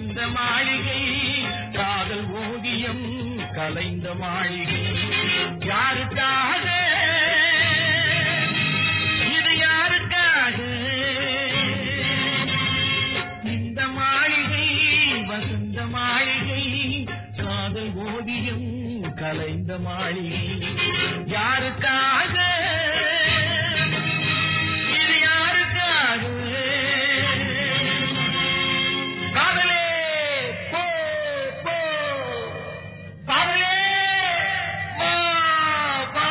வசந்த மாளிகை காதல் ஓவியம் கலைந்த மாளிகை யாருக்காக இது யாருக்காக இந்த மாளிகை வசந்த மாளிகை காதல் ஓவியம் கலைந்த மாளிகை யாருக்காக இது யாருக்காக காதலே போ போ காதலே வா வா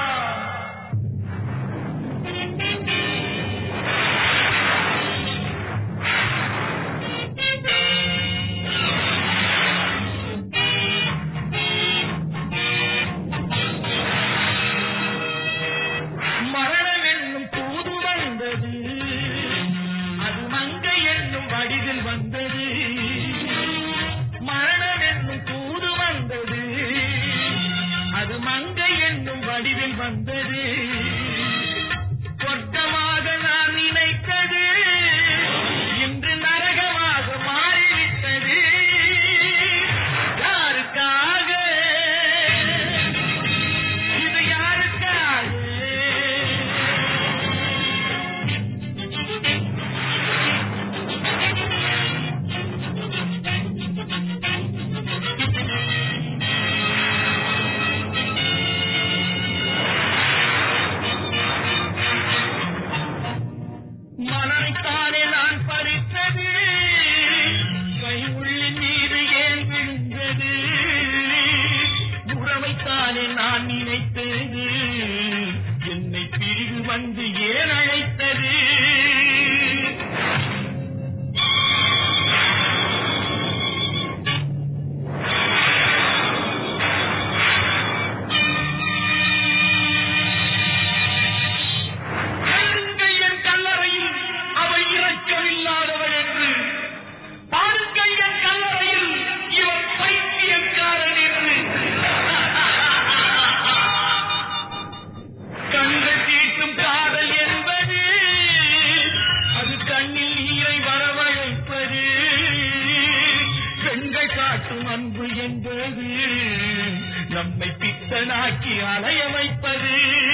மரணம் என்னும் தூது வந்தது அது மங்கை என்னும் வடிவில் வந்தது மரணம் என்னும் தூது வந்தது அது மங்கை என்னும் வடிவில் வந்தது சொர்க்கமாக நான் நினைத்தது இன்று நரகமாக மாறிவிட்டது யாருக்காக இது யாருக்காக மனத்தானே நான் பறித்தது கை உள்ளின் மீது ஏன் விழுந்தது உறவைத்தானே நான் நினைத்தது என்னை பிரிவு வந்து ஏன் அழைத்தது பாருங்கள் என் கல்லறையில் அவள் இரக்கமில்லாதவள் என்று பாருங்கள் என் கல்லறையில் இவர் பைத்தியக்காரன் என்று கண்கள் தீட்டும் காதல் என்பது அது கண்ணில் நீரை வரவழைப்பது பெண்கள் காட்டும் அன்பு என்பது நம்மை பித்தனாக்கி அலைய வைப்பது